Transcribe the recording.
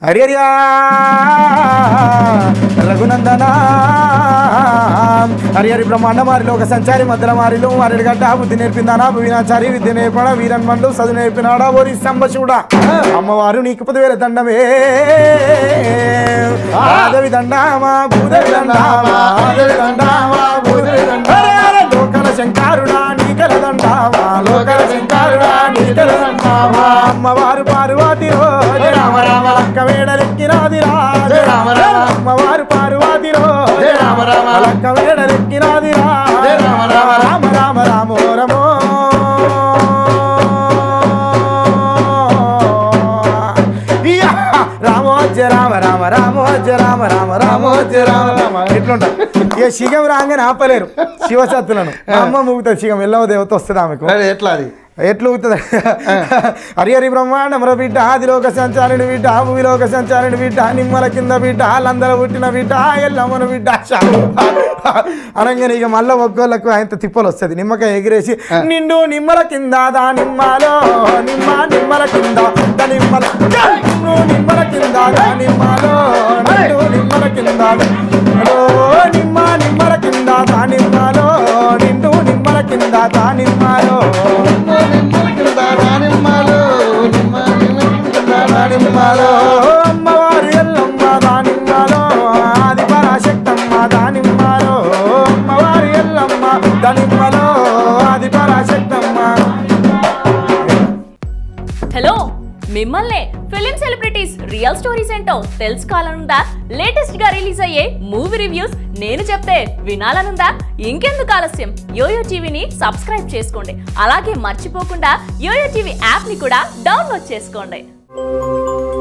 హరియరియా రఘునందన హరియరి బ్రహ్మాండ మారిలో ఒక సంచారి మధ్యల మారిలో వారి గడ్డ బుద్ధి నేర్పిందానా వినాచారి విద్య నేర్పడా వీరన్ మండు చదువు నేర్పినాడా ఓరి సంబశివుడా అమ్మవారు నీకు పదివేల దండమే ఆదవి దండామా భూదేవి దండామా ఆదవి దండామా భూదేవి దండామా లోకల శంకారుడా నీకల దండామా లోకల శంకారుడా నీకల దండామా అమ్మవారు పార్వతి రోజు రామ రామ లక్క వేడరెక్కినాది రాజు రామ రామ అమ్మవారు పార్వతి రోజు రామ రామ లక్క వేడరెక్కినాది రాజు రామ రామ రామ రామ రామో రమో ఇయ్యా! రామోజ రామ రామ రామోజ రామ రామ రామోజ రామ రామ ఎట్లుంటా ఇక శిగం రాగానే ఆపలేరు శివసత్తులను మా అమ్మ మూగుతుంది శిగం ఎల్లవ దేవత వస్తుంది ఆమెకు మరి ఎట్లా అది ఎట్లు ఊగుతుంది హరి హరి బ్రహ్మాండమర బిడ్డ ఆదిలోక సంచారుని బిడ్డ భూమిలోక సంచారుని బిడ్డ నిమ్మల కింద బిడ్డ వాళ్ళందరూ పుట్టిన బిడ్డ ఎల్లమ్మను బిడ్డ అనగానే ఇక మళ్ళీ ఒక్కోళ్ళకు ఆయన తిప్పలు వస్తుంది నిమ్మకాయ ఎగిరేసి నిండు నిమ్మల కింద దా నిమ్మలో నిమ్మ నిమ్మల కింద దా నిమ్మల నిండు నిమ్మల కింద దా నిమ్మలో నిండు నిమ్మల కింద ఓ నిమ్మ నిమ్మల కింద దా నిమ్మలో నిండు నిమ్మల కింద దా నిమ్మలో దానిమ్మలో అమ్మవారు ఎల్లమ్మ దానిమ్మలో ఆది పరాశక్తమ్మ దానిమ్మలో అమ్మవారు ఎల్లమ్మ దానిమ్మలో ఆది పరాశక్తమ్మ హలో మిమ్మల్నే ఫిలిం సెలబ్రిటీస్ రియల్ స్టోరీస్ ఏంటో తెలుసుకోవాలనుందా లేటెస్ట్ గా రిలీజ్ అయ్యే మూవీ రివ్యూస్ నేను చెప్తే వినాలనుందా ఇంకెందుకు ఆలస్యం యోయో టీవీని సబ్స్క్రైబ్ చేసుకోండి అలాగే మర్చిపోకుండా యోయో టీవీ యాప్ ని కూడా డౌన్లోడ్ చేసుకోండి